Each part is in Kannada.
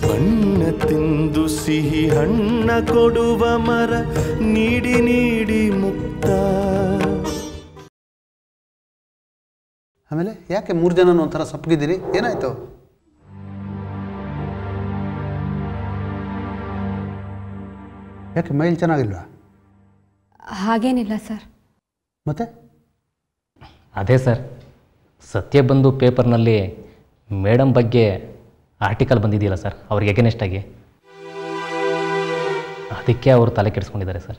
ಬಣ್ಣ ತಿಂದು ಸಿಹಿ ಹಣ್ಣ ಕೊಡುವ ಮರ ನೀಡಿ ನೀಡಿ ಮುಕ್ತ ಆಮೇಲೆ ಯಾಕೆ ಮೂರು ಜನನೂ ಒಂಥರ ಸಪ್ಪಗಿದ್ದೀರಿ ಏನಾಯ್ತು ಯಾಕೆ ಮೈಲ್ ಚೆನ್ನಾಗಿಲ್ವಾ ಹಾಗೇನಿಲ್ಲ ಸರ್ ಮತ್ತೆ ಅದೇ ಸರ್ ಸತ್ಯ ಬಂದು ಪೇಪರ್ನಲ್ಲಿ ಮೇಡಮ್ ಬಗ್ಗೆ ಆರ್ಟಿಕಲ್ ಬಂದಿದೆಯಲ್ಲ ಸರ್ ಅವ್ರಿಗೆ ಎಗನೆಸ್ಟ್ ಆಗಿ ಅದಕ್ಕೆ ಅವರು ತಲೆ ಕೆಡಿಸ್ಕೊಂಡಿದ್ದಾರೆ ಸರ್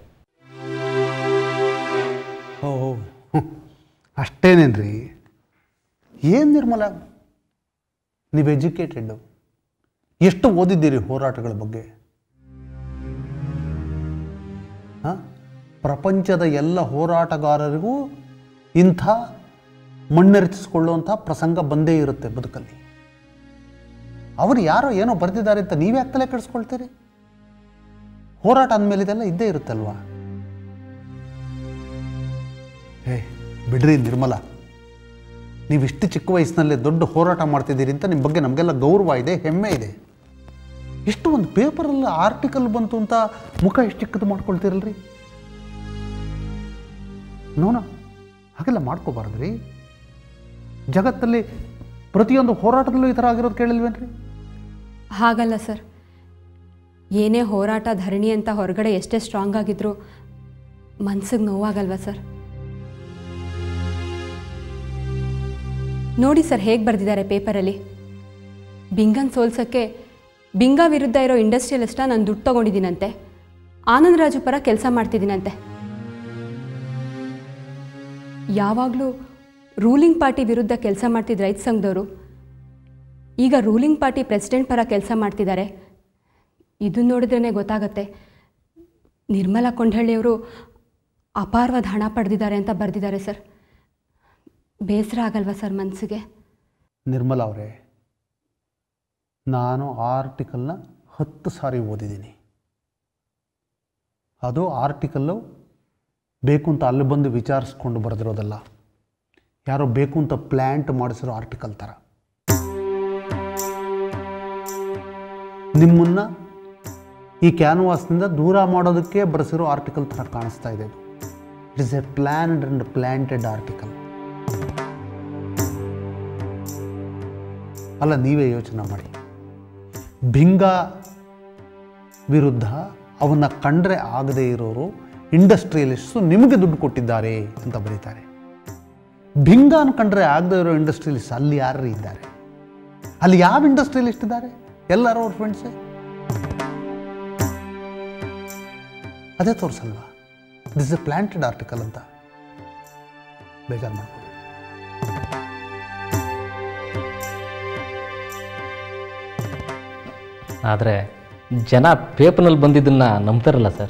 ಓ ಹ್ಮ್. ಅಷ್ಟೇನೇನ್ರಿ ಏನು ನಿರ್ಮಲ ನೀವು ಎಜುಕೇಟೆಡ್ಡು ಎಷ್ಟು ಓದಿದ್ದೀರಿ ಹೋರಾಟಗಳ ಬಗ್ಗೆ ಆ? ಪ್ರಪಂಚದ ಎಲ್ಲ ಹೋರಾಟಗಾರರಿಗೂ ಇಂಥ ಮಣ್ಣೆರಚಿಸ್ಕೊಳ್ಳುವಂಥ ಪ್ರಸಂಗ ಬಂದೇ ಇರುತ್ತೆ ಬದುಕಲ್ಲಿ ಅವರು ಯಾರೋ ಏನೋ ಬರೆದಿದ್ದಾರೆ ಅಂತ ನೀವ್ಯಾಕೆ ತಲೆ ಕೆಡಿಸ್ಕೊಳ್ತೀರಿ ಹೋರಾಟ ಅಂದಮೇಲೆ ಇದೆಲ್ಲ ಇದ್ದೇ ಇರುತ್ತಲ್ವಾ ಏ ಬಿಡ್ರಿ ನಿರ್ಮಲ ನೀವು ಇಷ್ಟು ಚಿಕ್ಕ ವಯಸ್ಸಿನಲ್ಲೇ ದೊಡ್ಡ ಹೋರಾಟ ಮಾಡ್ತಿದ್ದೀರಿ ಅಂತ ನಿಮ್ಮ ಬಗ್ಗೆ ನಮಗೆಲ್ಲ ಗೌರವ ಇದೆ ಹೆಮ್ಮೆ ಇದೆ ಎಷ್ಟು ಒಂದು ಪೇಪರಲ್ಲಿ ಆರ್ಟಿಕಲ್ ಬಂತು ಅಂತ ಮುಖ ಎಷ್ಟು ಚಿಕ್ಕದು ಮಾಡ್ಕೊಳ್ತೀರಲ್ರಿ ನೋನ ಹಾಗೆಲ್ಲ ಮಾಡ್ಕೋಬಾರ್ದ್ರಿ ಜಗತ್ತಲ್ಲಿ ಪ್ರತಿಯೊಂದು ಹೋರಾಟದಲ್ಲೂ ಈ ಥರ ಆಗಿರೋದು ಕೇಳಿಲ್ವೇನ್ರಿ ಹಾಗಲ್ಲ ಸರ್ ಏನೇ ಹೋರಾಟ ಧರಣಿ ಅಂತ ಹೊರಗಡೆ ಎಷ್ಟೇ ಸ್ಟ್ರಾಂಗ್ ಆಗಿದ್ರು ಮನ್ಸಿಗೆ ನೋವಾಗಲ್ವಾ ಸರ್ ನೋಡಿ ಸರ್ ಹೇಗೆ ಬರೆದಿದ್ದಾರೆ ಪೇಪರಲ್ಲಿ ಬಿಂಗನ್ ಸೋಲ್ಸೋಕ್ಕೆ ಬಿಂಗ ವಿರುದ್ಧ ಇರೋ ಇಂಡಸ್ಟ್ರಿಯಲಿಸ್ಟ ನಾನು ದುಡ್ಡು ತೊಗೊಂಡಿದ್ದೀನಂತೆ ಆನಂದ್ ರಾಜು ಪರ ಕೆಲಸ ಮಾಡ್ತಿದ್ದೀನಂತೆ ಯಾವಾಗಲೂ ರೂಲಿಂಗ್ ಪಾರ್ಟಿ ವಿರುದ್ಧ ಕೆಲಸ ಮಾಡ್ತಿದ್ದ ರೈತ ಸಂಘದವರು ಈಗ ರೂಲಿಂಗ್ ಪಾರ್ಟಿ ಪ್ರೆಸಿಡೆಂಟ್ ಪರ ಕೆಲಸ ಮಾಡ್ತಿದ್ದಾರೆ ಇದನ್ನು ನೋಡಿದ್ರೇ ಗೊತ್ತಾಗತ್ತೆ ನಿರ್ಮಲಾ ಕೊಂಡಹಳ್ಳಿಯವರು ಅಪಾರವಾದ ಹಣ ಪಡೆದಿದ್ದಾರೆ ಅಂತ ಬರೆದಿದ್ದಾರೆ ಸರ್ ಬೇಸರ ಆಗಲ್ವಾ ಸರ್ ಮನಸ್ಸಿಗೆ ನಿರ್ಮಲ ಅವರೇ ನಾನು ಆ ಆರ್ಟಿಕಲ್ನ ಹತ್ತು ಸಾರಿ ಓದಿದ್ದೀನಿ ಅದು ಆರ್ಟಿಕಲ್ಲು ಬೇಕು ಅಂತ ಅಲ್ಲಿ ಬಂದು ವಿಚಾರಿಸ್ಕೊಂಡು ಬರೆದಿರೋದಲ್ಲ ಯಾರೋ ಬೇಕು ಅಂತ ಪ್ಲ್ಯಾಂಟ್ ಮಾಡಿಸಿರೋ ಆರ್ಟಿಕಲ್ ಥರ ನಿಮ್ಮನ್ನು ಈ ಕ್ಯಾನ್ವಾಸ್ನಿಂದ ದೂರ ಮಾಡೋದಕ್ಕೆ ಬರೆಸಿರೋ ಆರ್ಟಿಕಲ್ ಥರ ಕಾಣಿಸ್ತಾ ಇದೆ ಇದು it is a planned and planted article ಅಲ್ಲ ನೀವೇ ಯೋಚನೆ ಮಾಡಿ ಭಿಂಗ ವಿರುದ್ಧ ಅವನ್ನ ಕಂಡ್ರೆ ಆಗದೇ ಇರೋರು ಇಂಡಸ್ಟ್ರಿಯಲಿಸ್ಟು ನಿಮಗೆ ದುಡ್ಡು ಕೊಟ್ಟಿದ್ದಾರೆ ಅಂತ ಬರೀತಾರೆ ಭಿಂಗ ಅನ್ಕಂಡ್ರೆ ಆಗದೇ ಇರೋ ಇಂಡಸ್ಟ್ರಿಯಲಿಸ್ಟ್ ಅಲ್ಲಿ ಯಾರು ಇದ್ದಾರೆ ಅಲ್ಲಿ ಯಾವ ಇಂಡಸ್ಟ್ರಿಯಲಿಸ್ಟ್ ಇದ್ದಾರೆ ಎಲ್ಲರೂ ಅವ್ರ ಫ್ರೆಂಡ್ಸೇ ಅದೇ ತೋರಿಸಲ್ವಾ ದಿಸ್ ಎ ಪ್ಲ್ಯಾಂಟೆಡ್ ಆರ್ಟಿಕಲ್ ಅಂತ ಬೇಜಾರು ಮಾಡ್ಕೊಳ್ಳಿ ಆದರೆ ಜನ ಪೇಪರ್ನಲ್ಲಿ ಬಂದಿದ್ದನ್ನು ನಂಬ್ತಾರಲ್ಲ ಸರ್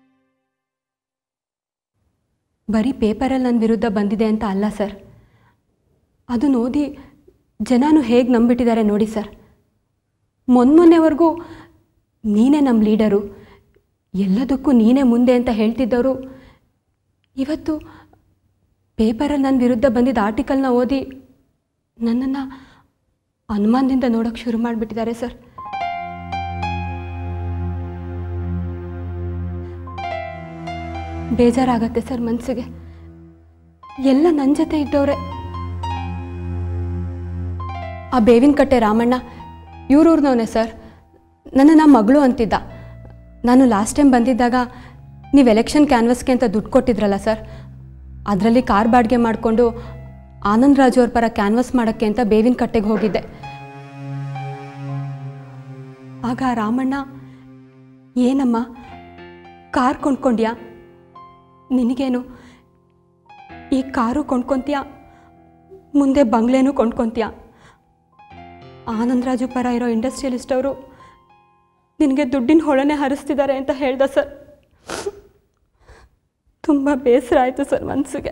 ಬರೀ ಪೇಪರಲ್ಲಿ ನನ್ನ ವಿರುದ್ಧ ಬಂದಿದೆ ಅಂತ ಅಲ್ಲ ಸರ್ ಅದನ್ನ ಓದಿ ಜನನು ಹೇಗೆ ನಂಬಿಟ್ಟಿದ್ದಾರೆ ನೋಡಿ ಸರ್ ಮೊನ್ನೆವರೆಗೂ ನೀನೇ ನಮ್ಮ ಲೀಡರು ಎಲ್ಲದಕ್ಕೂ ನೀನೇ ಮುಂದೆ ಅಂತ ಹೇಳ್ತಿದ್ದವರು ಇವತ್ತು ಪೇಪರಲ್ಲಿ ನನ್ನ ವಿರುದ್ಧ ಬಂದಿದ್ದ ಆರ್ಟಿಕಲ್ನ ಓದಿ ನನ್ನನ್ನು ಅನುಮಾನದಿಂದ ನೋಡೋಕ್ಕೆ ಶುರು ಮಾಡಿಬಿಟ್ಟಿದ್ದಾರೆ ಸರ್ ಬೇಜಾರಾಗತ್ತೆ ಸರ್ ಮನಸ್ಸಿಗೆ ಎಲ್ಲ ನನ್ನ ಜೊತೆ ಇದ್ದವ್ರೆ ಆ ಬೇವಿನ ಕಟ್ಟೆ ರಾಮಣ್ಣ ಇವ್ರೂರ್ನವನೇ ಸರ್ ನನ್ನನ್ನು ಮಗಳು ಅಂತಿದ್ದ ನಾನು ಲಾಸ್ಟ್ ಟೈಮ್ ಬಂದಿದ್ದಾಗ ನೀವು ಎಲೆಕ್ಷನ್ ಕ್ಯಾನ್ವಸ್ಗೆ ಅಂತ ದುಡ್ಡು ಕೊಟ್ಟಿದ್ರಲ್ಲ ಸರ್ ಅದರಲ್ಲಿ ಕಾರ್ ಬಾಡಿಗೆ ಮಾಡಿಕೊಂಡು ಆನಂದ್ ರಾಜು ಅವ್ರ ಪರ ಕ್ಯಾನ್ವಸ್ ಮಾಡೋಕ್ಕೆ ಅಂತ ಬೇವಿನ ಕಟ್ಟೆಗೆ ಹೋಗಿದ್ದೆ ಆಗ ಆ ರಾಮಣ್ಣ ಏನಮ್ಮ ಕಾರ್ ಕೊಂಡ್ಕೊಂಡ್ಯಾ ನಿನಗೇನು ಈ ಕಾರು ಕೊಂಡ್ಕೊತೀಯ ಮುಂದೆ ಬಂಗ್ಲೆನೂ ಕೊಂಡ್ಕೊತೀಯ ಆನಂದರಾಜು ಪರ ಇರೋ ಇಂಡಸ್ಟ್ರಿಯಲಿಸ್ಟ್ ಅವರು ನಿನಗೆ ದುಡ್ಡಿನ ಹೊಳನೆ ಹರಿಸ್ತಿದ್ದಾರೆ ಅಂತ ಹೇಳ್ದ ಸರ್ ತುಂಬ ಬೇಸರ ಆಯಿತು ಸರ್ ಮನಸ್ಸಿಗೆ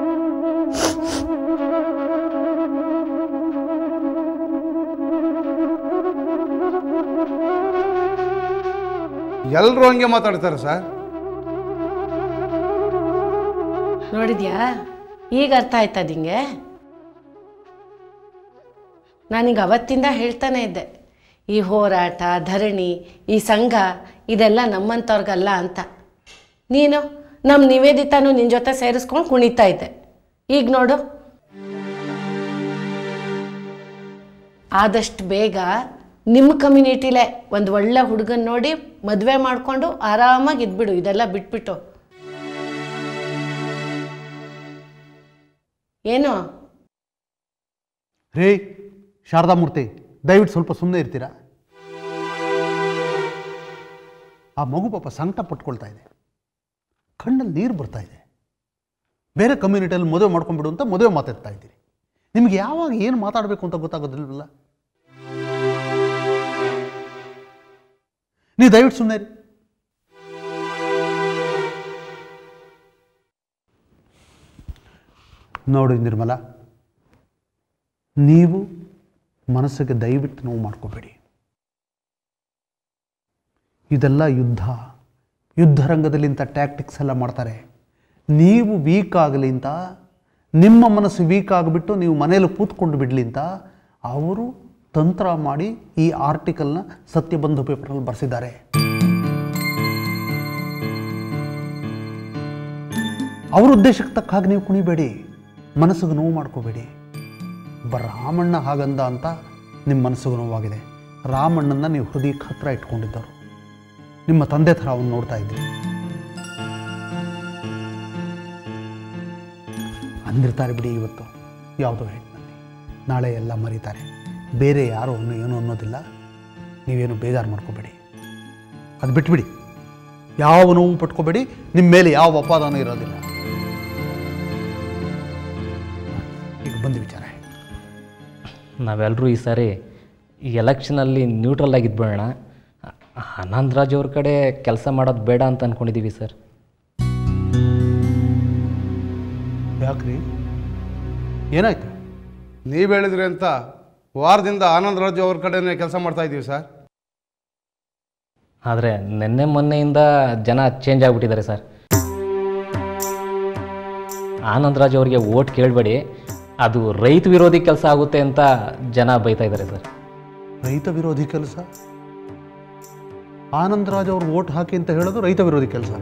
ಎಲ್ಲರೂ ಹಂಗೆ ಮಾತಾಡ್ತಾರೆ ಸರ್ ನೋಡಿದ್ಯಾ ಈಗ ಅರ್ಥ ಆಯ್ತಾ ನಿಂಗೆ ನಾನೀಗ ಅವತ್ತಿಂದ ಹೇಳ್ತಾನೆ ಇದ್ದೆ ಈ ಹೋರಾಟ ಧರಣಿ ಈ ಸಂಘ ಇದೆಲ್ಲ ನಮ್ಮಂಥವ್ರಿಗಲ್ಲ ಅಂತ ನೀನು ನಮ್ಮ ನಿವೇದಿತಾನು ನಿನ್ನ ಜೊತೆ ಸೇರಿಸ್ಕೊಂಡು ಕುಣಿತಾ ಇದ್ದೆ ಈಗ ನೋಡು ಆದಷ್ಟು ಬೇಗ ನಿಮ್ಮ ಕಮ್ಯುನಿಟಿಲೇ ಒಂದು ಒಳ್ಳೆ ಹುಡುಗನ ನೋಡಿ ಮದುವೆ ಮಾಡಿಕೊಂಡು ಆರಾಮಾಗಿ ಇದ್ಬಿಡು ಇದೆಲ್ಲ ಬಿಟ್ಬಿಟ್ಟು ಏನು ರೇ ಶಾರದಾಮೂರ್ತಿ ದಯವಿಟ್ಟು ಸ್ವಲ್ಪ ಸುಮ್ಮನೆ ಇರ್ತೀರಾ ಆ ಮಗು ಪಾಪ ಸಂಕಟ ಪಟ್ಕೊಳ್ತಾ ಇದೆ ಕಣ್ಣಲ್ಲಿ ನೀರು ಬರ್ತಾ ಇದೆ ಬೇರೆ ಕಮ್ಯುನಿಟಿಯಲ್ಲಿ ಮದುವೆ ಮಾಡ್ಕೊಂಡ್ಬಿಡು ಅಂತ ಮದುವೆ ಮಾತಾಡ್ತಾ ಇದ್ದೀರಿ ನಿಮ್ಗೆ ಯಾವಾಗ ಏನು ಮಾತಾಡಬೇಕು ಅಂತ ಗೊತ್ತಾಗೋದಿಲ್ವಲ್ಲ ನೀವು ದಯವಿಟ್ಟು ಸುಮ್ಮನೆ ಇರಿ ನೋಡಿ ನಿರ್ಮಲಾ ನೀವು ಮನಸ್ಸಿಗೆ ದಯವಿಟ್ಟು ನೋವು ಮಾಡ್ಕೋಬೇಡಿ ಇದೆಲ್ಲ ಯುದ್ಧ ಯುದ್ಧ ರಂಗದಲ್ಲಿ ಇಂಥ ಟ್ಯಾಕ್ಟಿಕ್ಸ್ ಎಲ್ಲ ಮಾಡ್ತಾರೆ ನೀವು ವೀಕ್ ಆಗಲಿ ಅಂತ ನಿಮ್ಮ ಮನಸ್ಸು ವೀಕ್ ಆಗಿಬಿಟ್ಟು ನೀವು ಮನೆಯಲ್ಲಿ ಕೂತ್ಕೊಂಡು ಬಿಡಲಿ ಅಂತ ಅವರು ತಂತ್ರ ಮಾಡಿ ಈ ಆರ್ಟಿಕಲ್ನ ಸತ್ಯಬಂಧು ಪೇಪರಲ್ಲಿ ಬರೆಸಿದ್ದಾರೆ ಅವ್ರ ಉದ್ದೇಶಕ್ಕೆ ತಕ್ಕ ಹಾಗೆ ನೀವು ಕುಣಿಬೇಡಿ ಮನಸ್ಸಿಗೆ ನೋವು ಮಾಡ್ಕೋಬೇಡಿ ಒಬ್ಬ ರಾಮಣ್ಣ ಹಾಗಂದ ಅಂತ ನಿಮ್ಮ ಮನಸ್ಸಿಗೆ ನೋವಾಗಿದೆ ರಾಮಣ್ಣನ ನೀವು ಹೃದಯಕ್ಕೆ ಹತ್ರ ಇಟ್ಕೊಂಡಿದ್ದರು ನಿಮ್ಮ ತಂದೆ ಥರ ಅವನು ನೋಡ್ತಾ ಇದ್ರಿ ಅಂದಿರ್ತಾರೆ ಬಿಡಿ ಇವತ್ತು ಯಾವುದೋ ಹೆಣ್ಣಿನಲ್ಲಿ ನಾಳೆ ಎಲ್ಲ ಮರೀತಾರೆ ಬೇರೆ ಯಾರು ಅನ್ನು ಏನು ಅನ್ನೋದಿಲ್ಲ ನೀವೇನು ಬೇಜಾರು ಮಾಡ್ಕೋಬೇಡಿ ಅದು ಬಿಟ್ಬಿಡಿ ಯಾವ ನೋವು ಪಟ್ಕೋಬೇಡಿ ನಿಮ್ಮ ಮೇಲೆ ಯಾವ ಅಪಾದಾನ ಇರೋದಿಲ್ಲ ಈಗ ಬಂದು ವಿಚಾರ ಹೇಳಿ ನಾವೆಲ್ಲರೂ ಈ ಸಾರಿ ಈ ಎಲೆಕ್ಷನಲ್ಲಿ ನ್ಯೂಟ್ರಲ್ ಆಗಿದ್ಬಿಡೋಣ ಆನಂದರಾಜ್ ಅವ್ರ ಕಡೆ ಕೆಲಸ ಮಾಡೋದು ಬೇಡ ಅಂತ ಅಂದ್ಕೊಂಡಿದ್ದೀವಿ ಸರ್ ಯಾಕ್ರಿ ಏನಾಯ್ತು ನೀವು ಹೇಳಿದ್ರಿ ಅಂತ ವಾರದಿಂದ ಆನಂದ್ ರಾಜು ಅವ್ರ ಕಡೆನೇ ಕೆಲಸ ಮಾಡ್ತಾ ಇದ್ದೀವಿ ಸರ್ ಆದರೆ ನಿನ್ನೆ ಮೊನ್ನೆಯಿಂದ ಜನ ಚೇಂಜ್ ಆಗಿಬಿಟ್ಟಿದ್ದಾರೆ ಸರ್ ಆನಂದರಾಜ್ ಅವ್ರಿಗೆ ಓಟ್ ಕೇಳಬೇಡಿ ಅದು ರೈತ ವಿರೋಧಿ ಕೆಲಸ ಆಗುತ್ತೆ ಅಂತ ಜನ ಬೈತಾ ಇದ್ದಾರೆ ಸರ್ ರೈತ ವಿರೋಧಿ ಕೆಲಸ ಆನಂದರಾಜ್ ಅವ್ರು ಓಟ್ ಹಾಕಿ ಅಂತ ಹೇಳೋದು ರೈತ ವಿರೋಧಿ ಕೆಲಸನ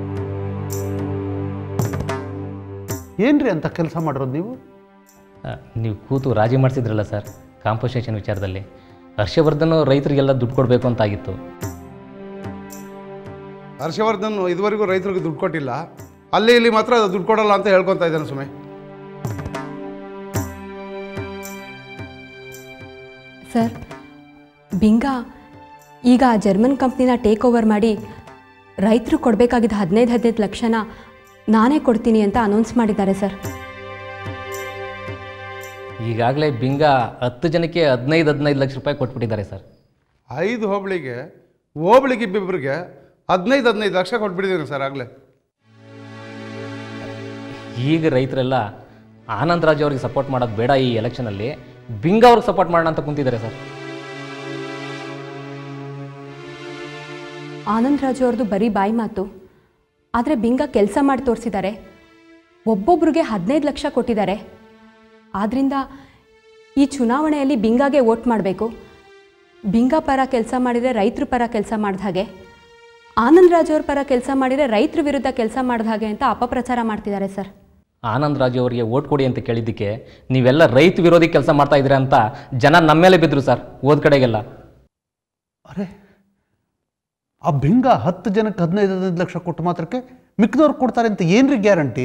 ಏನ್ರಿ ಅಂತ ಕೆಲಸ ಮಾಡಿರೋದು ನೀವು ಆ, ನೀವು ಕೂತು ರಾಜಿ ಮಾಡಿಸಿದ್ರಲ್ಲ ಸರ್ ಕಾಂಪೋಸೇಷನ್ ವಿಚಾರದಲ್ಲಿ ಹರ್ಷವರ್ಧನ್ ರೈತರಿಗೆಲ್ಲ ದುಡ್ಡು ಕೊಡಬೇಕು ಅಂತ ಆಗಿತ್ತು ಹರ್ಷವರ್ಧನ್ ಇದುವರೆಗೂ ರೈತರಿಗೆ ದುಡ್ಡು ಕೊಟ್ಟಿಲ್ಲ ಅಲ್ಲಿ ಇಲ್ಲಿ ಮಾತ್ರ ದುಡ್ಡು ಕೊಡಲ್ಲ ಅಂತ ಹೇಳ್ಕೊತಾ ಇದ್ದಾನೆ ಸುಮ್ಮನೆ ಸರ್ ಬಿಂಗಾ ಈಗ ಆ ಜರ್ಮನ್ ಕಂಪ್ನಿನ ಟೇಕ್ ಓವರ್ ಮಾಡಿ ರೈತರು ಕೊಡಬೇಕಾಗಿದ್ದ ಹದಿನೈದು ಹದಿನೈದು ಲಕ್ಷನ ನಾನೇ ಕೊಡ್ತೀನಿ ಅಂತ ಅನೌನ್ಸ್ ಮಾಡಿದ್ದಾರೆ ಸರ್ ಈಗಾಗಲೇ ಬಿಂಗ ಹತ್ತು ಜನಕ್ಕೆ ಹದಿನೈದು ಹದಿನೈದು ಲಕ್ಷ ರೂಪಾಯಿ ಕೊಟ್ಬಿಟ್ಟಿದ್ದಾರೆ ಸರ್ ಐದು ಹೋಬಳಿಗೆ ಹೋಬಳಿಗೆ ಇಬ್ಬಿಬ್ಬರಿಗೆ ಹದಿನೈದು ಹದಿನೈದು ಲಕ್ಷ ಕೊಟ್ಬಿಟ್ಟಿದ್ದೀನಿ ಸರ್ ಆಗಲೇ ಈಗ ರೈತರೆಲ್ಲ ಆನಂದ್ ರಾಜ್ ಅವ್ರಿಗೆ ಸಪೋರ್ಟ್ ಮಾಡೋದು ಬೇಡ ಈ ಎಲೆಕ್ಷನಲ್ಲಿ ಬಿಂಗ ಅವ್ರಿಗೆ ಸಪೋರ್ಟ್ ಮಾಡೋಣ ಅಂತ ಕುಂತಿದ್ದಾರೆ ಸರ್ ಆನಂದ್ ರಾಜು ಅವ್ರದ್ದು ಬರೀ ಬಾಯಿ ಮಾತು ಆದರೆ ಬಿಂಗ ಕೆಲಸ ಮಾಡಿ ತೋರಿಸಿದ್ದಾರೆ ಒಬ್ಬೊಬ್ರಿಗೆ ಹದಿನೈದು ಲಕ್ಷ ಕೊಟ್ಟಿದ್ದಾರೆ ಆದ್ದರಿಂದ ಈ ಚುನಾವಣೆಯಲ್ಲಿ ಬಿಂಗಾಗೆ ವೋಟ್ ಮಾಡಬೇಕು ಬಿಂಗ ಪರ ಕೆಲಸ ಮಾಡಿದರೆ ರೈತರ ಪರ ಕೆಲಸ ಮಾಡಿದ ಹಾಗೆ ಆನಂದ್ ರಾಜ್ ಅವ್ರ ಪರ ಕೆಲಸ ಮಾಡಿದರೆ ರೈತರ ವಿರುದ್ಧ ಕೆಲಸ ಮಾಡಿದ ಹಾಗೆ ಅಂತ ಅಪಪ್ರಚಾರ ಮಾಡ್ತಿದ್ದಾರೆ ಸರ್ ಆನಂದ್ ರಾಜು ಅವರಿಗೆ ಓಟ್ ಕೊಡಿ ಅಂತ ಕೇಳಿದ್ದಕ್ಕೆ ನೀವೆಲ್ಲ ರೈತ ವಿರೋಧಿ ಕೆಲಸ ಮಾಡ್ತಾ ಇದ್ದೀರಾ ಅಂತ ಜನ ನಮ್ಮ ಮೇಲೆ ಬಿದ್ದರು ಸರ್ ಓದ್ ಕಡೆಗೆಲ್ಲ ಅರೆ ಆ ಬಿಂಗ ಹತ್ತು ಜನಕ್ಕೆ ಹದಿನೈದು ಹದಿನೈದು ಲಕ್ಷ ಕೊಟ್ಟು ಮಾತ್ರಕ್ಕೆ ಮಿಕ್ಕಿದವ್ರು ಕೊಡ್ತಾರೆ ಅಂತ ಏನ್ರಿ ಗ್ಯಾರಂಟಿ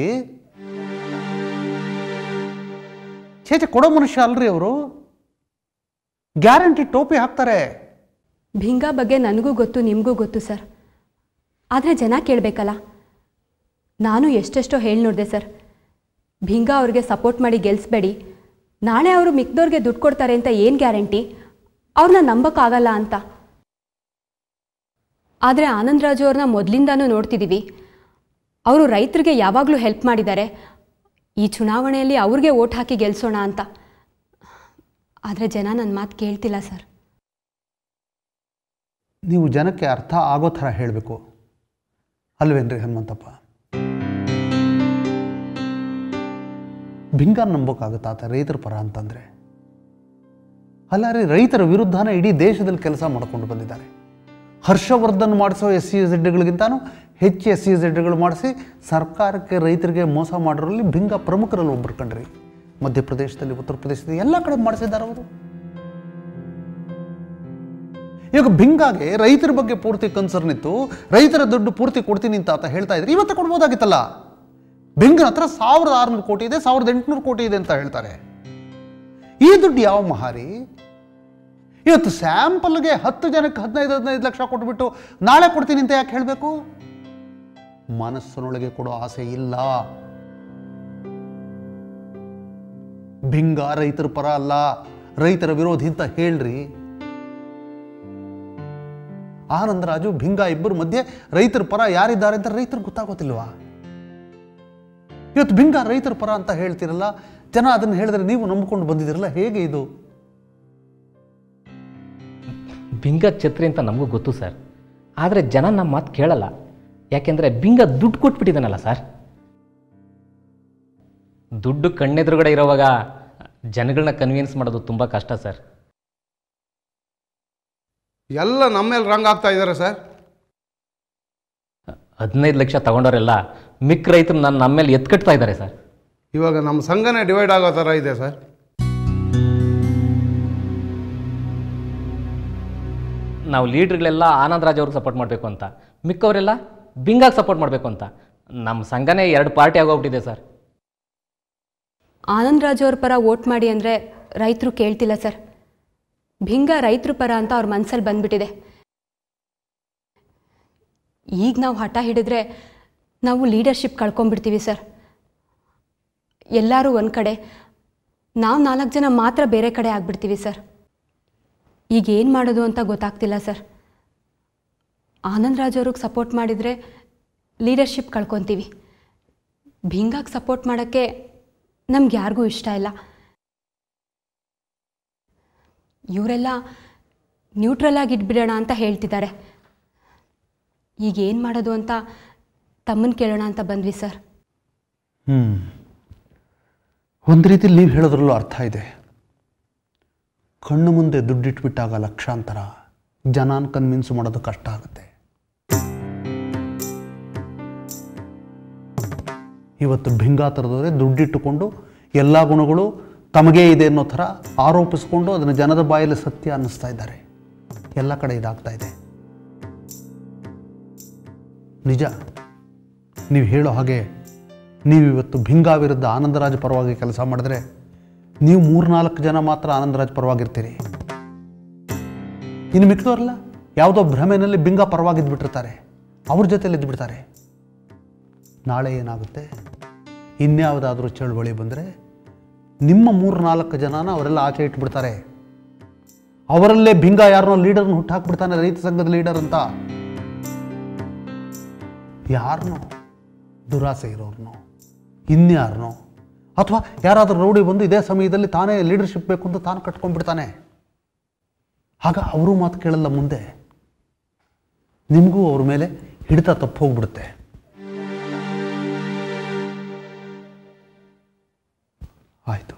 ಛೇಚೆ ಕೊಡೋ ಮನುಷ್ಯ ಅಲ್ರಿ ಅವರು ಗ್ಯಾರಂಟಿ ಟೋಪಿ ಹಾಕ್ತಾರೆ ಭಿಂಗಾ ಬಗ್ಗೆ ನನಗೂ ಗೊತ್ತು ನಿಮಗೂ ಗೊತ್ತು ಸರ್ ಆದರೆ ಜನ ಕೇಳಬೇಕಲ್ಲ ನಾನು ಎಷ್ಟೆಷ್ಟೋ ಹೇಳಿ ನೋಡಿದೆ ಸರ್ ಭಿಂಗಾ ಅವ್ರಿಗೆ ಸಪೋರ್ಟ್ ಮಾಡಿ ಗೆಲ್ಲಿಸ್ಬೇಡಿ ನಾಳೆ ಅವರು ಮಿಕ್ದವ್ರಿಗೆ ದುಡ್ಡು ಕೊಡ್ತಾರೆ ಅಂತ ಏನು ಗ್ಯಾರಂಟಿ ಅವ್ರನ್ನ ನಂಬಕ್ಕಾಗಲ್ಲ ಅಂತ ಆದರೆ ಆನಂದರಾಜು ಅವ್ರನ್ನ ಮೊದಲಿಂದಾನೂ ನೋಡ್ತಿದ್ದೀವಿ ಅವರು ರೈತರಿಗೆ ಯಾವಾಗಲೂ ಹೆಲ್ಪ್ ಮಾಡಿದ್ದಾರೆ ಈ ಚುನಾವಣೆಯಲ್ಲಿ ಅವ್ರಿಗೆ ಓಟ್ ಹಾಕಿ ಗೆಲ್ಲಿಸೋಣ ಅಂತ ಆದರೆ ಜನ ನನ್ನ ಮಾತು ಕೇಳ್ತಿಲ್ಲ ಸರ್ ನೀವು ಜನಕ್ಕೆ ಅರ್ಥ ಆಗೋ ಥರ ಹೇಳಬೇಕು ಅಲ್ವೇನ್ರಿ ಹನುಮಂತಪ್ಪ ಬಿಂಗ ನಂಬೋಕ್ಕಾಗುತ್ತಾ ಆತ ರೈತರ ಪರ ಅಂತಂದರೆ ಅಲ್ಲ ರೀ ರೈತರ ವಿರುದ್ಧನೇ ಇಡೀ ದೇಶದಲ್ಲಿ ಕೆಲಸ ಮಾಡಿಕೊಂಡು ಬಂದಿದ್ದಾರೆ ಹರ್ಷವರ್ಧನ್ ಮಾಡಿಸೋ ಎಸ್ ಸಿ ಝೆಡ್ಗಳಿಗಿಂತಾನು ಹೆಚ್ಚು ಎಸ್ ಸಿ ಝೆಡ್ಗಳು ಮಾಡಿಸಿ ಸರ್ಕಾರಕ್ಕೆ ರೈತರಿಗೆ ಮೋಸ ಮಾಡೋರಲ್ಲಿ ಭಿಂಗ ಪ್ರಮುಖರಲ್ಲಿ ಒಬ್ಬರು ಕಂಡ್ರಿ ಮಧ್ಯಪ್ರದೇಶದಲ್ಲಿ ಉತ್ತರ ಪ್ರದೇಶದಲ್ಲಿ ಎಲ್ಲ ಕಡೆ ಮಾಡಿಸಿದ್ದಾರೆ ಅವರು ಇವಾಗ ಭಿಂಗಾಗೆ ರೈತರ ಬಗ್ಗೆ ಪೂರ್ತಿ ಕನ್ಸರ್ನ್ ಇತ್ತು ರೈತರ ದುಡ್ಡು ಪೂರ್ತಿ ಕೊಡ್ತೀನಿ ಅಂತ ಆತ ಹೇಳ್ತಾ ಇದ್ರೆ ಇವತ್ತು ಕೊಡ್ಬೋದಾಗಿತ್ತಲ್ಲ ಭಿಂಗನ ಹತ್ರ ಸಾವಿರದ ಆರುನೂರು ಕೋಟಿ ಇದೆ ಸಾವಿರದ ಎಂಟುನೂರು ಕೋಟಿ ಇದೆ ಅಂತ ಹೇಳ್ತಾರೆ ಈ ದುಡ್ಡು ಯಾವ ಮಹಾರಿ ಇವತ್ತು ಸ್ಯಾಂಪಲ್ಗೆ ಹತ್ತು ಜನಕ್ಕೆ ಹದಿನೈದು ಹದಿನೈದು ಲಕ್ಷ ಕೊಟ್ಬಿಟ್ಟು ನಾಳೆ ಕೊಡ್ತೀನಿ ಅಂತ ಯಾಕೆ ಹೇಳಬೇಕು ಮನಸ್ಸಿನೊಳಗೆ ಕೊಡೋ ಆಸೆ ಇಲ್ಲ ಭಿಂಗ ರೈತರ ಪರ ಅಲ್ಲ ರೈತರ ವಿರೋಧಿ ಅಂತ ಹೇಳ್ರಿ ಆನಂದರಾಜು ಭಿಂಗ ಇಬ್ಬರ ಮಧ್ಯೆ ರೈತರ ಪರ ಯಾರಿದ್ದಾರೆ ಅಂತ ರೈತರಿಗೆ ಗೊತ್ತಾಗೋತಿಲ್ವಾ ಇವತ್ತು ಭಿಂಗ ರೈತರ ಪರ ಅಂತ ಹೇಳ್ತಿರಲ್ಲ ಜನ ಅದನ್ನು ಹೇಳಿದ್ರೆ ನೀವು ನಂಬಿಕೊಂಡು ಬಂದಿದ್ದೀರಲ್ಲ ಹೇಗೆ ಇದು ಬಿಂಗ ಛತ್ರಿ ಅಂತ ನಮಗೂ ಗೊತ್ತು ಸರ್ ಆದರೆ ಜನ ನಮ್ಮ ಮಾತು ಕೇಳಲ್ಲ ಯಾಕೆಂದರೆ ಬಿಂಗ ದುಡ್ಡು ಕೊಟ್ಬಿಟ್ಟಿದ್ದಾನಲ್ಲ ಸರ್ ದುಡ್ಡು ಕಣ್ಣೆದುರುಗಡೆ ಇರೋವಾಗ ಜನಗಳನ್ನ ಕನ್ವಿನ್ಸ್ ಮಾಡೋದು ತುಂಬ ಕಷ್ಟ ಸರ್ ಎಲ್ಲ ನಮ್ಮ ಮೇಲೆ ರಂಗ್ ಆಗ್ತಾ ಇದ್ದಾರೆ ಸರ್ ಹದಿನೈದು ಲಕ್ಷ ತಗೊಂಡವರೆಲ್ಲ ಮಿಕ್ಕ ರೈತರು ನನ್ನ ನಮ್ಮ ಮೇಲೆ ಎತ್ಕಟ್ತಾ ಇದ್ದಾರೆ ಸರ್ ಇವಾಗ ನಮ್ಮ ಸಂಘನೇ ಡಿವೈಡ್ ಆಗೋ ಥರ ಇದೆ ಸರ್ ನಾವು ಲೀಡ್ರ್ಗಳೆಲ್ಲ ಆನಂದರಾಜ್ ಅವ್ರಿಗೆ ಸಪೋರ್ಟ್ ಮಾಡಬೇಕು ಅಂತ ಮಿಕ್ಕವರೆಲ್ಲ ಬಿಂಗಾಗೆ ಸಪೋರ್ಟ್ ಮಾಡಬೇಕು ಅಂತ ನಮ್ಮ ಸಂಘನೇ ಎರಡು ಪಾರ್ಟಿ ಆಗೋಗ್ಬಿಟ್ಟಿದೆ ಸರ್ ಆನಂದ್ ರಾಜು ಅವ್ರ ಪರ ವೋಟ್ ಮಾಡಿ ಅಂದರೆ ರೈತರು ಕೇಳ್ತಿಲ್ಲ ಸರ್ ಭಿಂಗ ರೈತರ ಪರ ಅಂತ ಅವ್ರ ಮನಸ್ಸಲ್ಲಿ ಬಂದ್ಬಿಟ್ಟಿದೆ ಈಗ ನಾವು ಹಠ ಹಿಡಿದ್ರೆ ನಾವು ಲೀಡರ್ಶಿಪ್ ಕಳ್ಕೊಂಡ್ಬಿಡ್ತೀವಿ ಸರ್ ಎಲ್ಲರೂ ಒಂದು ಕಡೆ ನಾವು ನಾಲ್ಕು ಜನ ಮಾತ್ರ ಬೇರೆ ಕಡೆ ಆಗ್ಬಿಡ್ತೀವಿ ಸರ್ ಈಗ ಏನು ಮಾಡೋದು ಅಂತ ಗೊತ್ತಾಗ್ತಿಲ್ಲ ಸರ್ ಆನಂದ್ ರಾಜ್ ಅವ್ರಿಗೆ ಸಪೋರ್ಟ್ ಮಾಡಿದರೆ ಲೀಡರ್ಶಿಪ್ ಕಳ್ಕೊತೀವಿ ಭಿಂಗಾಗೆ ಸಪೋರ್ಟ್ ಮಾಡೋಕ್ಕೆ ನಮ್ಗೆ ಯಾರಿಗೂ ಇಷ್ಟ ಇಲ್ಲ ಇವರೆಲ್ಲ ನ್ಯೂಟ್ರಲ್ ಆಗಿ ಇಟ್ಬಿಡೋಣ ಅಂತ ಹೇಳ್ತಿದ್ದಾರೆ ಈಗ ಏನು ಮಾಡೋದು ಅಂತ ತಮ್ಮನ್ನು ಕೇಳೋಣ ಅಂತ ಬಂದ್ವಿ ಸರ್ ಹ್ಞೂ ಒಂದು ರೀತಿಲಿ ನೀವು ಹೇಳೋದ್ರಲ್ಲೂ ಅರ್ಥ ಇದೆ ಕಣ್ಣು ಮುಂದೆ ದುಡ್ಡಿಟ್ಬಿಟ್ಟಾಗ ಲಕ್ಷಾಂತರ ಜನಾನ್ ಕನ್ವಿನ್ಸ್ ಮಾಡೋದು ಕಷ್ಟ ಆಗುತ್ತೆ ಇವತ್ತು ಭಿಂಗಾ ಥರದವರೇ ದುಡ್ಡಿಟ್ಟುಕೊಂಡು ಎಲ್ಲ ಗುಣಗಳು ತಮಗೇ ಇದೆ ಅನ್ನೋ ಥರ ಆರೋಪಿಸ್ಕೊಂಡು ಅದನ್ನು ಜನದ ಬಾಯಲ್ಲಿ ಸತ್ಯ ಅನ್ನಿಸ್ತಾ ಇದ್ದಾರೆ ಎಲ್ಲ ಕಡೆ ಇದಾಗ್ತಾ ಇದೆ ನಿಜ ನೀವು ಹೇಳೋ ಹಾಗೆ ನೀವು ಇವತ್ತು ಭಿಂಗಾ ವಿರುದ್ಧ ಆನಂದರಾಜ್ ಪರವಾಗಿ ಕೆಲಸ ಮಾಡಿದ್ರೆ ನೀವು ಮೂರ್ನಾಲ್ಕು ಜನ ಮಾತ್ರ ಆನಂದರಾಜ್ ಪರವಾಗಿರ್ತೀರಿ ಇನ್ನು ಮಿಕ್ಕಿದವರಲ್ಲ ಯಾವುದೋ ಭ್ರಮೆನಲ್ಲಿ ಬಿಂಗ ಪರವಾಗಿದ್ಬಿಟ್ಟಿರ್ತಾರೆ ಅವ್ರ ಜೊತೆಲಿ ಇದ್ಬಿಡ್ತಾರೆ ನಾಳೆ ಏನಾಗುತ್ತೆ ಇನ್ಯಾವುದಾದ್ರೂ ಚಳುವಳಿ ಬಂದರೆ ನಿಮ್ಮ ಮೂರು ನಾಲ್ಕು ಜನನ ಅವರೆಲ್ಲ ಆಚೆ ಇಟ್ಬಿಡ್ತಾರೆ ಅವರಲ್ಲೇ ಭಿಂಗ ಯಾರನ್ನೋ ಲೀಡರ್ನ ಹುಟ್ಟಾಕ್ಬಿಡ್ತಾನೆ ರೈತ ಸಂಘದ ಲೀಡರ್ ಅಂತ ಯಾರನ್ನೋ ದುರಾಸೆ ಇರೋರ್ನೋ ಇನ್ಯಾರನೋ ಅಥವಾ ಯಾರಾದರೂ ರೌಡಿ ಬಂದು ಇದೇ ಸಮಯದಲ್ಲಿ ತಾನೇ ಲೀಡರ್ಶಿಪ್ ಬೇಕು ಅಂತ ತಾನು ಕಟ್ಕೊಂಡ್ಬಿಡ್ತಾನೆ ಆಗ ಅವರು ಮಾತು ಕೇಳಲ್ಲ ಮುಂದೆ ನಿಮಗೂ ಅವ್ರ ಮೇಲೆ ಹಿಡಿತ ತಪ್ಪು ಹೋಗ್ಬಿಡುತ್ತೆ ಆಯಿತು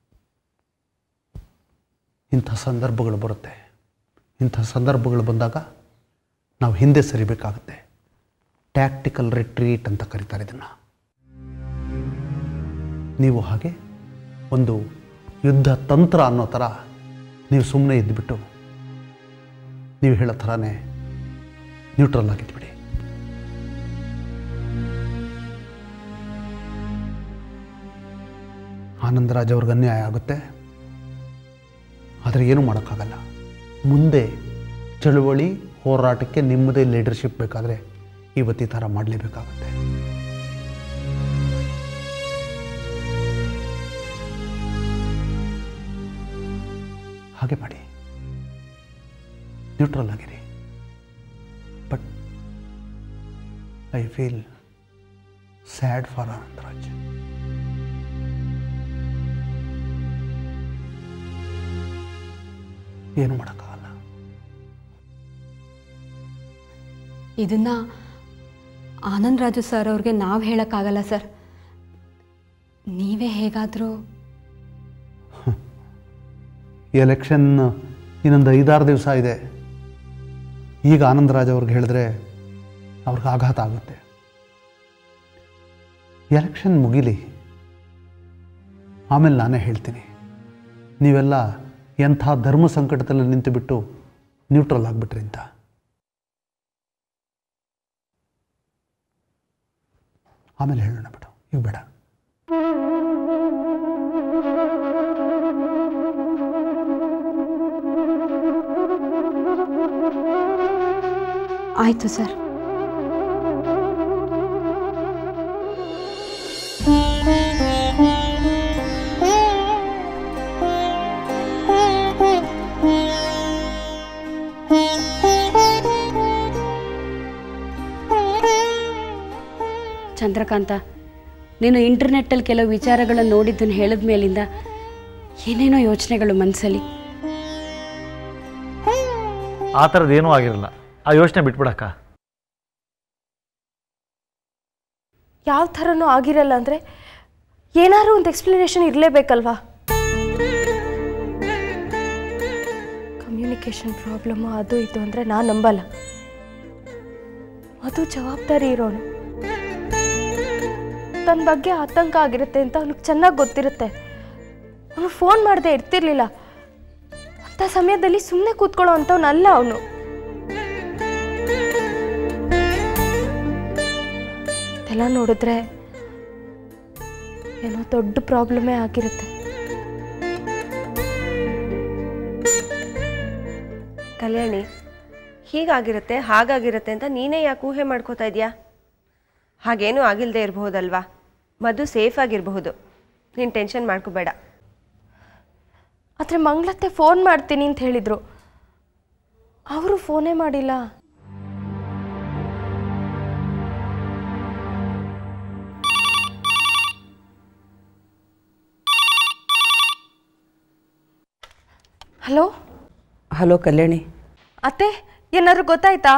ಇಂಥ ಸಂದರ್ಭಗಳು ಬರುತ್ತೆ ಇಂಥ ಸಂದರ್ಭಗಳು ಬಂದಾಗ ನಾವು ಹಿಂದೆ ಸರಿಬೇಕಾಗುತ್ತೆ ಟ್ಯಾಕ್ಟಿಕಲ್ ರಿಟ್ರೀಟ್ ಅಂತ ಕರೀತಾರೆ ಇದನ್ನು ನೀವು ಹಾಗೆ ಒಂದು ಯುದ್ಧ ತಂತ್ರ ಅನ್ನೋ ಥರ ನೀವು ಸುಮ್ಮನೆ ಇದ್ದುಬಿಟ್ಟು ನೀವು ಹೇಳೋ ಥರನೇ ನ್ಯೂಟ್ರಲ್ ಆಗಿದ್ಬಿಡಿ ಆನಂದರಾಜ್ ಅವ್ರಿಗೆ ಅನ್ಯಾಯ ಆಗುತ್ತೆ ಆದರೆ ಏನೂ ಮಾಡೋಕ್ಕಾಗಲ್ಲ ಮುಂದೆ ಚಳುವಳಿ ಹೋರಾಟಕ್ಕೆ ನಿಮ್ಮದೇ ಲೀಡರ್ಶಿಪ್ ಬೇಕಾದರೆ ಇವತ್ತು ಈ ಥರ ಮಾಡಲೇಬೇಕಾಗುತ್ತೆ ಹಾಗೆ ಮಾಡಿ ನ್ಯೂಟ್ರಲ್ ಆಗಿರಿ but I feel sad for Anandraj ಏನು ಮಾಡೋಕ್ಕಾಗಲ್ಲ ಇದನ್ನು ಆನಂದ್ ರಾಜು ಸರ್ ಅವ್ರಿಗೆ ನಾವು ಹೇಳೋಕ್ಕಾಗಲ್ಲ ಸರ್ ನೀವೇ ಹೇಗಾದರೂ ಈ ಎಲೆಕ್ಷನ್ ಇನ್ನೊಂದು ಐದಾರು ದಿವಸ ಇದೆ ಈಗ ಆನಂದರಾಜ್ ಅವ್ರಿಗೆ ಹೇಳಿದ್ರೆ ಅವ್ರಿಗೆ ಆಘಾತ ಆಗುತ್ತೆ ಎಲೆಕ್ಷನ್ ಮುಗಿಲಿ ಆಮೇಲೆ ನಾನೇ ಹೇಳ್ತೀನಿ ನೀವೆಲ್ಲ ಎಂಥ ಧರ್ಮ ಸಂಕಟದಲ್ಲಿ ನಿಂತುಬಿಟ್ಟು ನ್ಯೂಟ್ರಲ್ ಆಗಿಬಿಟ್ರಿ ಅಂತ ಆಮೇಲೆ ಹೇಳೋಣ ಬಿಡು ಈಗ ಬೇಡ ಆಯಿತು ಸರ್ ಚಂದ್ರಕಾಂತ ನೀನು ಇಂಟರ್ನೆಟ್ಟಲ್ಲಿ ಕೆಲವು ವಿಚಾರಗಳನ್ನು ನೋಡಿದ್ದನ್ನು ಹೇಳಿದ ಮೇಲಿಂದ ಏನೇನೋ ಯೋಚನೆಗಳು ಮನಸ್ಸಲ್ಲಿ ಆ ಥರದ್ದು ಏನೂ ಆಗಿರಲ್ಲ ಆ ಯೋಚನೆ ಬಿಟ್ಬಿಡಕ್ಕ ಯಾವ ಥರನೂ ಆಗಿರಲ್ಲ ಅಂದರೆ ಏನಾದ್ರು ಒಂದು ಎಕ್ಸ್ಪ್ಲನೇಷನ್ ಇರಲೇಬೇಕಲ್ವಾ ಕಮ್ಯುನಿಕೇಷನ್ ಪ್ರಾಬ್ಲಮ್ಮು ಅದು ಇದು ಅಂದರೆ ನಾನು ನಂಬಲ್ಲ ಅದು ಜವಾಬ್ದಾರಿ ಇರೋನು ತನ್ನ ಬಗ್ಗೆ ಆತಂಕ ಆಗಿರುತ್ತೆ ಅಂತ ಅವನಿಗೆ ಚೆನ್ನಾಗಿ ಗೊತ್ತಿರುತ್ತೆ ಅವನು ಫೋನ್ ಮಾಡದೆ ಇರ್ತಿರ್ಲಿಲ್ಲ ಅಂಥ ಸಮಯದಲ್ಲಿ ಸುಮ್ಮನೆ ಕೂತ್ಕೊಳ್ಳೋ ಅಂಥವ್ನಲ್ಲ ಅವನು ಇದೆಲ್ಲ ನೋಡಿದ್ರೆ ಏನೋ ದೊಡ್ಡ ಪ್ರಾಬ್ಲಮೇ ಆಗಿರುತ್ತೆ ಕಲ್ಯಾಣಿ ಹೀಗಾಗಿರುತ್ತೆ ಹಾಗಾಗಿರುತ್ತೆ ಅಂತ ನೀನೇ ಯಾಕೆ ಊಹೆ ಮಾಡ್ಕೋತಾ ಇದೆಯಾ ಹಾಗೇನೂ ಆಗಿಲ್ಲದೆ ಇರಬಹುದಲ್ವಾ ಮಧು ಸೇಫ್ ಆಗಿರಬಹುದು ನೀನು ಟೆನ್ಷನ್ ಮಾಡ್ಕೋಬೇಡ ಆದರೆ ಮಂಗಳತ್ತೆ ಫೋನ್ ಮಾಡ್ತೀನಿ ಅಂತ ಹೇಳಿದರು ಅವರು ಫೋನೇ ಮಾಡಿಲ್ಲ ಹಲೋ ಹಲೋ ಕಲ್ಯಾಣಿ ಅತ್ತೆ ಏನಾದ್ರು ಗೊತ್ತಾಯ್ತಾ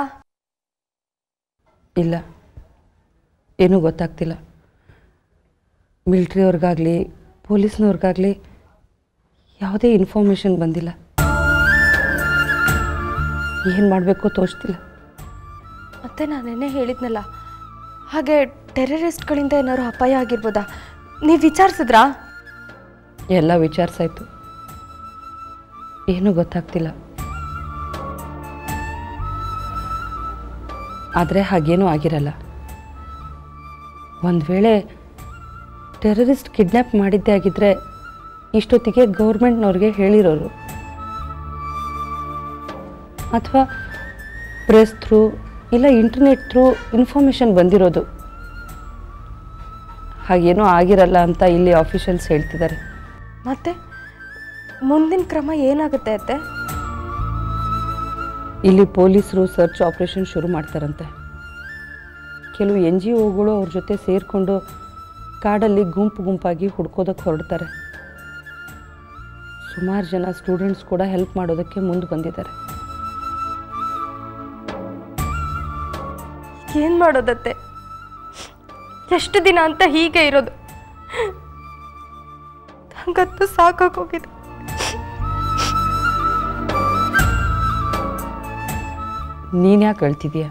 ಇಲ್ಲ ಏನೂ ಗೊತ್ತಾಗ್ತಿಲ್ಲ ಮಿಲ್ಟ್ರಿಯವ್ರಿಗಾಗಲಿ ಪೊಲೀಸ್ನವ್ರಿಗಾಗಲಿ ಯಾವುದೇ ಇನ್ಫಾರ್ಮೇಷನ್ ಬಂದಿಲ್ಲ ಏನು ಮಾಡಬೇಕು ತೋಚ್ತಿಲ್ಲ ಮತ್ತೆ ನಾನು ನೆನ್ನೆ ಹೇಳಿದ್ನಲ್ಲ ಹಾಗೆ ಟೆರರಿಸ್ಟ್ಗಳಿಂದ ಏನಾದ್ರು ಅಪಾಯ ಆಗಿರ್ಬೋದಾ ನೀವು ವಿಚಾರಿಸಿದ್ರಾ ಎಲ್ಲ ವಿಚಾರಿಸಾಯ್ತು ಏನೂ ಗೊತ್ತಾಗ್ತಿಲ್ಲ ಆದರೆ ಹಾಗೇನೂ ಆಗಿರಲ್ಲ ಒಂದು ವೇಳೆ ಟೆರರಿಸ್ಟ್ ಕಿಡ್ನ್ಯಾಪ್ ಮಾಡಿದ್ದೇ ಆಗಿದ್ದರೆ ಇಷ್ಟೊತ್ತಿಗೆ ಗೌರ್ಮೆಂಟ್ನವ್ರಿಗೆ ಹೇಳಿರೋರು ಅಥವಾ ಪ್ರೆಸ್ ಥ್ರೂ ಇಲ್ಲ ಇಂಟರ್ನೆಟ್ ಥ್ರೂ ಇನ್ಫಾರ್ಮೇಷನ್ ಬಂದಿರೋದು ಹಾಗೇನೂ ಆಗಿರಲ್ಲ ಅಂತ ಇಲ್ಲಿ ಆಫೀಷಿಯಲ್ಸ್ ಹೇಳ್ತಿದ್ದಾರೆ ಮತ್ತೆ ಮುಂದಿನ ಕ್ರಮ ಏನಾಗುತ್ತೆ ಅತ್ತೆ ಇಲ್ಲಿ ಪೊಲೀಸರು ಸರ್ಚ್ ಆಪರೇಷನ್ ಶುರು ಮಾಡ್ತಾರಂತೆ ಕೆಲವು ಎನ್ ಜಿ ಒಗಳು ಅವ್ರ ಜೊತೆ ಸೇರಿಕೊಂಡು ಕಾಡಲ್ಲಿ ಗುಂಪು ಗುಂಪಾಗಿ ಹುಡ್ಕೋದಕ್ಕೆ ಹೊರಡ್ತಾರೆ ಸುಮಾರು ಜನ ಸ್ಟೂಡೆಂಟ್ಸ್ ಕೂಡ ಹೆಲ್ಪ್ ಮಾಡೋದಕ್ಕೆ ಮುಂದೆ ಬಂದಿದ್ದಾರೆ ಏನು ಮಾಡೋದತ್ತೆ ಎಷ್ಟು ದಿನ ಅಂತ ಹೀಗೆ ಇರೋದು ನಂಗಂತೂ ಸಾಕಾಗೋಗಿದೆ ನೀನು ಯಾಕೆ ಹೇಳ್ತಿದೀಯ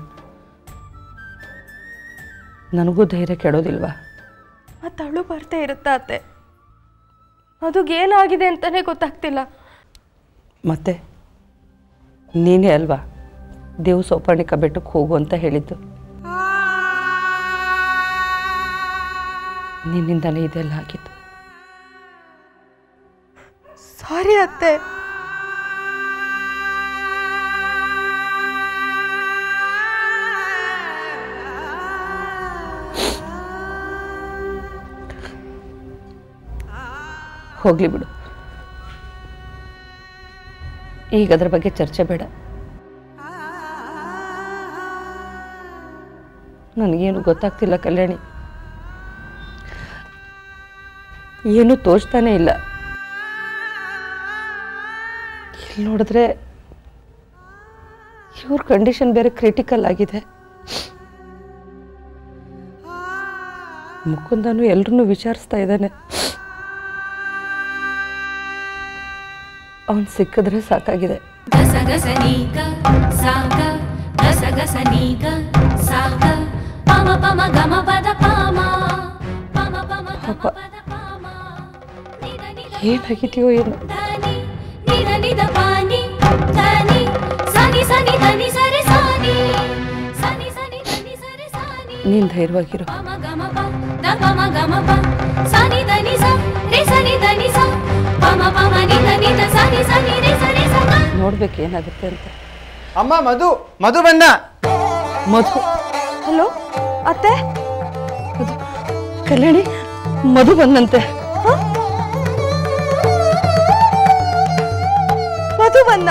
ನನಗೂ ಧೈರ್ಯ ಕೆಡೋದಿಲ್ವಾ ಮತ್ತೆ ಅಳು ಬರ್ತಾ ಇರುತ್ತಾ ಅತ್ತೆ ಅದಕ್ಕೇನಾಗಿದೆ ಅಂತಲೇ ಗೊತ್ತಾಗ್ತಿಲ್ಲ ಮತ್ತೆ ನೀನೇ ಅಲ್ವಾ ದೇವ್ ಸೋಪಾಣಿಕ ಬೆಟ್ಟಕ್ಕೆ ಹೋಗು ಅಂತ ಹೇಳಿದ್ದು ನಿನ್ನಿಂದಲೇ ಇದೆಲ್ಲ ಆಗಿತ್ತು ಸಾರಿ ಅತ್ತೆ ಹೋಗಲಿ ಬಿಡು ಈಗ ಅದ್ರ ಬಗ್ಗೆ ಚರ್ಚೆ ಬೇಡ ನನಗೇನು ಗೊತ್ತಾಗ್ತಿಲ್ಲ ಕಲ್ಯಾಣಿ ಏನು ತೋಚ್ತಾನೆ ಇಲ್ಲ ಇಲ್ಲಿ ನೋಡಿದ್ರೆ ಇವ್ರ ಕಂಡೀಷನ್ ಬೇರೆ ಕ್ರಿಟಿಕಲ್ ಆಗಿದೆ ಮುಕುಂದನು ಎಲ್ರನ್ನೂ ವಿಚಾರಿಸ್ತಾ ಇದ್ದಾನೆ ಅವನು ಸಿಕ್ಕಿದ್ರೆ ಸಾಕಾಗಿದೆ ಗಸಗಸನೀಗ ಸಾಗ ಗಸಗಸನೀಗ ಸಾಗ ಪಮ ಪಮ ಗಮ ಪದ ಪಾಮ ಪಮ ಪಮ ಪಾಪ ಏನಾಗಿದೆಯೋ ಏನು ನಿದ ನಿದ ಪಾನಿ ಧನಿ ಸನಿ ಸನಿ ಧನಿ ಸರಿ ಸಾನಿ ಸನಿ ಸನಿ ಧನಿ ಸರಿ ಸಾನಿ ನೀನು ಧೈರ್ಯವಾಗಿರು ಪಮ ಗಮ ಪ ದ ಪಮ ಗಮ ಪ ಸನಿ ಧನಿ ಸ ರೆ ಸನಿ ಧನಿ ಸ ಪಮ ಪಮ ನಿದ ನಿದ ಸನಿ ಸನಿ ರೆ ಸರಿ ಸ ಗ. ನೋಡ್ಬೇಕು ಏನಾಗುತ್ತೆ ಅಂತ ಅಮ್ಮ ಮಧು ಮಧು ಬಂದ ಮಧು ಹಲೋ ಅತ್ತೆ ಕಲ್ಯಾಣಿ ಮಧು ಬಂದಂತೆ ಮಧು ಬಂದ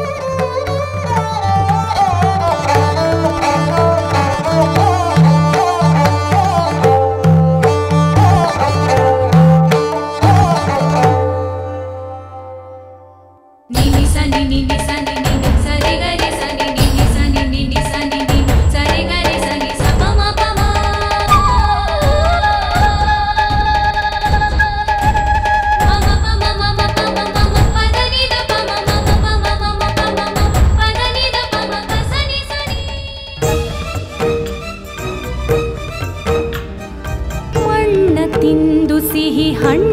ನಿನಿ ಸನಿ ನಿನಿ ಸನಿ ನಿನಿ ಸರಿ ಗರಿ ಸನಿ ನಿನಿ ಸನಿ ನಿನಿ ಸನಿ ನಿನಿ ಸರಿ ಗರಿ ಸನಿ ಸ ಪ ಮ ಪ ಮ ಮ ಮ ಪ ಮ ಮ ಮ ಪ ಮ ಮ ಮ ಪ ದ ನಿ ದ ಪ ಮ ಮ ಮ ಪ ಮ ಮ ಮ ಪ ಮ ಮ ಪ ದ ನಿ ದ ಪ ಮ ಗ ಸನಿ ಸನಿ ಮಣ್ಣ ತಿಂದು ಸಿಹಿ ಹಣ್ಣ